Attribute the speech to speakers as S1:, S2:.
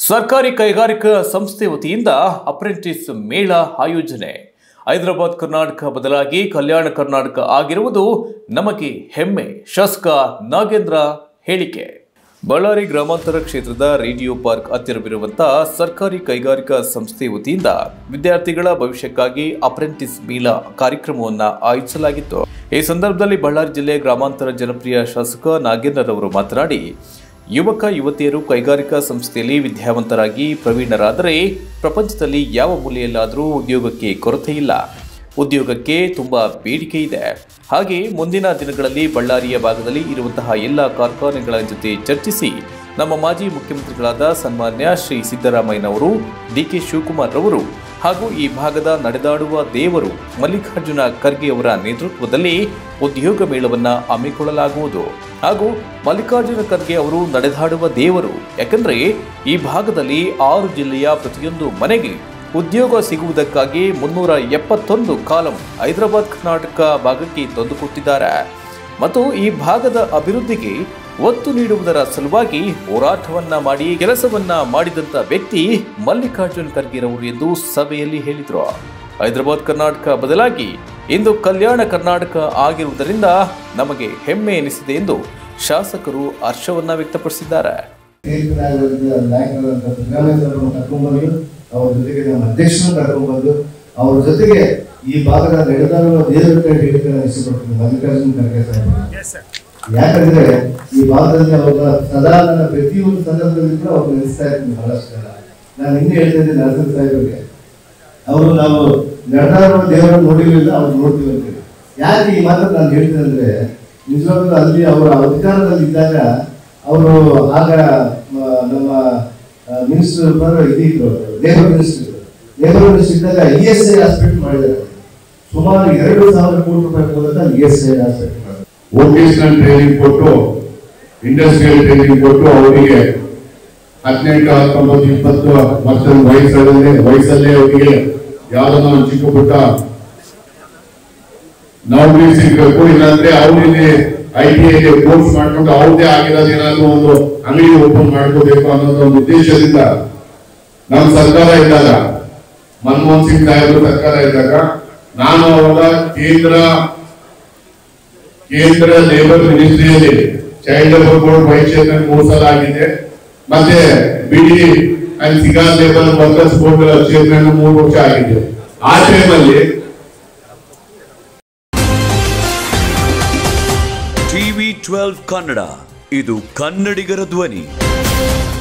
S1: ಸರ್ಕಾರಿ ಕೈಗಾರಿಕಾ ಸಂಸ್ಥೆ ವತಿಯಿಂದ ಅಪ್ರೆಂಟಿಸ್ ಮೇಳ ಆಯೋಜನೆ ಹೈದರಾಬಾದ್ ಕರ್ನಾಟಕ ಬದಲಾಗಿ ಕಲ್ಯಾಣ ಕರ್ನಾಟಕ ಆಗಿರುವುದು ನಮಗೆ ಹೆಮ್ಮೆ ಶಾಸಕ ನಾಗೇಂದ್ರ ಹೇಳಿಕೆ ಬಳ್ಳಾರಿ ಗ್ರಾಮಾಂತರ ಕ್ಷೇತ್ರದ ರೇಡಿಯೋ ಪಾರ್ಕ್ ಹತ್ತಿರವಿರುವಂತಹ ಸರ್ಕಾರಿ ಕೈಗಾರಿಕಾ ಸಂಸ್ಥೆ ವತಿಯಿಂದ ವಿದ್ಯಾರ್ಥಿಗಳ ಭವಿಷ್ಯಕ್ಕಾಗಿ ಅಪ್ರೆಂಟಿಸ್ ಮೇಳ ಕಾರ್ಯಕ್ರಮವನ್ನು ಆಯೋಜಿಸಲಾಗಿತ್ತು ಈ ಸಂದರ್ಭದಲ್ಲಿ ಬಳ್ಳಾರಿ ಜಿಲ್ಲೆ ಗ್ರಾಮಾಂತರ ಜನಪ್ರಿಯ ಶಾಸಕ ನಾಗೇಂದ್ರರವರು ಮಾತನಾಡಿ ಯುವಕ ಯುವತಿಯರು ಕೈಗಾರಿಕಾ ಸಂಸ್ಥೆಯಲ್ಲಿ ವಿದ್ಯಾವಂತರಾಗಿ ಪ್ರವೀಣರಾದರೆ ಪ್ರಪಂಚದಲ್ಲಿ ಯಾವ ಮೂಲೆಯಲ್ಲಾದರೂ ಉದ್ಯೋಗಕ್ಕೆ ಕೊರತೆ ಇಲ್ಲ ಉದ್ಯೋಗಕ್ಕೆ ತುಂಬಾ ಬೇಡಿಕೆ ಇದೆ ಹಾಗೆ ಮುಂದಿನ ದಿನಗಳಲ್ಲಿ ಬಳ್ಳಾರಿಯ ಭಾಗದಲ್ಲಿ ಇರುವಂತಹ ಎಲ್ಲ ಕಾರ್ಖಾನೆಗಳ ಜೊತೆ ಚರ್ಚಿಸಿ ನಮ್ಮ ಮಾಜಿ ಮುಖ್ಯಮಂತ್ರಿಗಳಾದ ಸನ್ಮಾನ್ಯ ಶ್ರೀ ಸಿದ್ದರಾಮಯ್ಯನವರು ಡಿ ಕೆ ಶಿವಕುಮಾರ್ ರವರು ಹಾಗೂ ಈ ಭಾಗದ ನಡೆದಾಡುವ ದೇವರು ಮಲ್ಲಿಕಾರ್ಜುನ ಖರ್ಗೆ ಅವರ ನೇತೃತ್ವದಲ್ಲಿ ಉದ್ಯೋಗ ಮೇಳವನ್ನ ಹಮ್ಮಿಕೊಳ್ಳಲಾಗುವುದು ಹಾಗೂ ಮಲ್ಲಿಕಾರ್ಜುನ ಖರ್ಗೆ ಅವರು ನಡೆದಾಡುವ ದೇವರು ಯಾಕಂದ್ರೆ ಈ ಭಾಗದಲ್ಲಿ ಆರು ಜಿಲ್ಲೆಯ ಪ್ರತಿಯೊಂದು ಮನೆಗೆ ಉದ್ಯೋಗ ಸಿಗುವುದಕ್ಕಾಗಿ ಮುನ್ನೂರ ಎಪ್ಪತ್ತೊಂದು ಕಾಲಂ ಹೈದರಾಬಾದ್ ಕರ್ನಾಟಕ ಭಾಗಕ್ಕೆ ತಂದುಕೊಟ್ಟಿದ್ದಾರೆ ಮತ್ತು ಈ ಭಾಗದ ಅಭಿವೃದ್ಧಿಗೆ ಒತ್ತು ನೀಡುವುದರ ಸಲುವಾಗಿ ಹೋರಾಟವನ್ನ ಮಾಡಿ ಕೆಲಸವನ್ನ ಮಾಡಿದಂತ ವ್ಯಕ್ತಿ ಮಲ್ಲಿಕಾರ್ಜುನ್ ಖರ್ಗೆರವರು ಎಂದು ಸಭೆಯಲ್ಲಿ ಹೇಳಿದರು ಹೈದರಾಬಾದ್ ಕರ್ನಾಟಕ ಬದಲಾಗಿ ಇಂದು ಕಲ್ಯಾಣ ಕರ್ನಾಟಕ ಆಗಿರುವುದರಿಂದ ನಮಗೆ ಹೆಮ್ಮೆ ಎನಿಸಿದೆ ಎಂದು ಶಾಸಕರು ಹರ್ಷವನ್ನ ವ್ಯಕ್ತಪಡಿಸಿದ್ದಾರೆ
S2: ತೀರ್ಪಿನಾಗಿರುವಂತಹ ನಾಯಕರಾದಂಥ ಸಿದ್ದರಾಮಯ್ಯನವರನ್ನು ಕರ್ಕೊಂಡ್ಬಂದು ಅವ್ರ ಜೊತೆಗೆ ನಮ್ಮ ಅಧ್ಯಕ್ಷರನ್ನು ಕರ್ಕೊಂಡ್ಬಂದು ಅವ್ರ ಜೊತೆಗೆ ಈ ಭಾಗದ ನಡೆದಾಡುವ ದೇವರ ಹೇಳಿಕೆ ಇಷ್ಟಪಡ್ತೀನಿ ಮಲ್ಲಿಕಾರ್ಜುನ ಖರ್ಗೆ ಸಾಹೇಬರು ಯಾಕಂದ್ರೆ ಈ ಭಾಗದಲ್ಲಿ ಅವರ ಸದಾ ನನ್ನ ಪ್ರತಿಯೊಂದು ಸಂದರ್ಭದಲ್ಲಿ ಕೂಡ ಅವ್ರು ನೆನೆಸ್ತಾ ಇರ್ತೀನಿ ಬಹಳಷ್ಟು ಜನ ನಾನು ಇನ್ನೂ ಹೇಳ್ತಾ ಇದ್ದೀನಿ ನರಸಿಂಹ ಸಾಹೇಬರಿಗೆ ಅವರು ನಾವು ನಡೆದಾಡುವ ದೇವರನ್ನು ನೋಡಿರಲಿಲ್ಲ ಅವ್ರು ನೋಡ್ತೀವಿ ಅಂತ ಹೇಳಿ. ಯಾಕೆ ಈ ಮಾತನ್ನು ನಾನು ಹೇಳ್ತೀನಿ ಅಂದ್ರೆ ನಿಜವಾಗ್ಲೂ ಅಲ್ಲಿ ಅವರ ಅಧಿಕಾರದಲ್ಲಿ ಇದ್ದಾಗ ಅವರು ಆಗ ಮ- ನಮ್ಮ ಮಿನಿಸ್ಟರ್ ಇದಿದ್ರು ಲೇಬರ್ ಮಿನಿಸ್ಟರ್ ಲೇಬರ್ ಮಿನಿಸ್ಟರ್ ಇದ್ದಾಗ ಇ ಎಸ್ ಐ ಹಾಸ್ಪಿಟಲ್ ಮಾಡಿದ್ದಾರೆ ಸುಮಾರು ಎರಡು ಸಾವಿರ ಕೋಟಿ ರೂಪಾಯಿ ಮೂಲಕ ಇ ಎಸ್ ಐ ಹಾಸ್ಪಿಟಲ್ ಮಾಡಿದ್ದಾರೆ
S3: ವೊಕೇಶನಲ್ ಟ್ರೈನಿಂಗ್ ಕೊಟ್ಟು ಇಂಡಸ್ಟ್ರಿಯಲ್ ಟ್ರೈನಿಂಗ್ ಕೊಟ್ಟು ಅವರಿಗೆ ಹದಿನೆಂಟು ಹತ್ತೊಂಬತ್ತು ಇಪ್ಪತ್ತು ವರ್ಷದ ವಯಸ್ಸಲ್ಲೇ ವಯಸ್ಸಲ್ಲೇ ಅವರಿಗೆ ಯಾವ್ದನ್ನ ಒಂದು ಚಿಕ್ಕ ಪುಟ್ಟ ನೌಕರಿ ಸಿಗ್ಬೇಕು ಇಲ್ಲಾಂದ್ರೆ ಅವ್ರಿಗೆ ಐ ಟಿ ಐ ಕೋರ್ಸ್ ಮಾಡ್ಕೊಂಡು ಅವ್ರದೇ ಆಗಿರೋದು ಏನಾದ್ರು ಒಂದು ಅಂಗಡಿ ಓಪನ್ ಮಾಡ್ಕೋಬೇಕು ಅನ್ನೋದು ಒಂದು ಉದ್ದೇಶದಿಂದ ನಮ್ಮ ಸರ್ಕಾರ ಇದ್ದಾಗ ಮನಮೋಹನ್ ಸಿಂಗ್ ಸಾಹೇಬ್ರ ಸರ್ಕಾರ ಇದ್ದಾಗ ನಾನು ಅವಾಗ ಕೇಂದ್ರ ಕೇಂದ್ರ ಲೇಬರ್ ಮಿನಿಸ್ಟ್ರಿಯಲ್ಲಿ child labour board vice chairman ಮೂರು ಸಲ ಆಗಿದೆ ಮತ್ತೆ beedi and cigar labour workers board chairman ಮೂರು ವರ್ಷ ಆಗಿದೆ ಆ ಟೈಮಲ್ಲಿ
S4: ಟಿವಿ ಟ್ವೆಲ್ವ್ ಕನ್ನಡ ಇದು ಕನ್ನಡಿಗರ ಧ್ವನಿ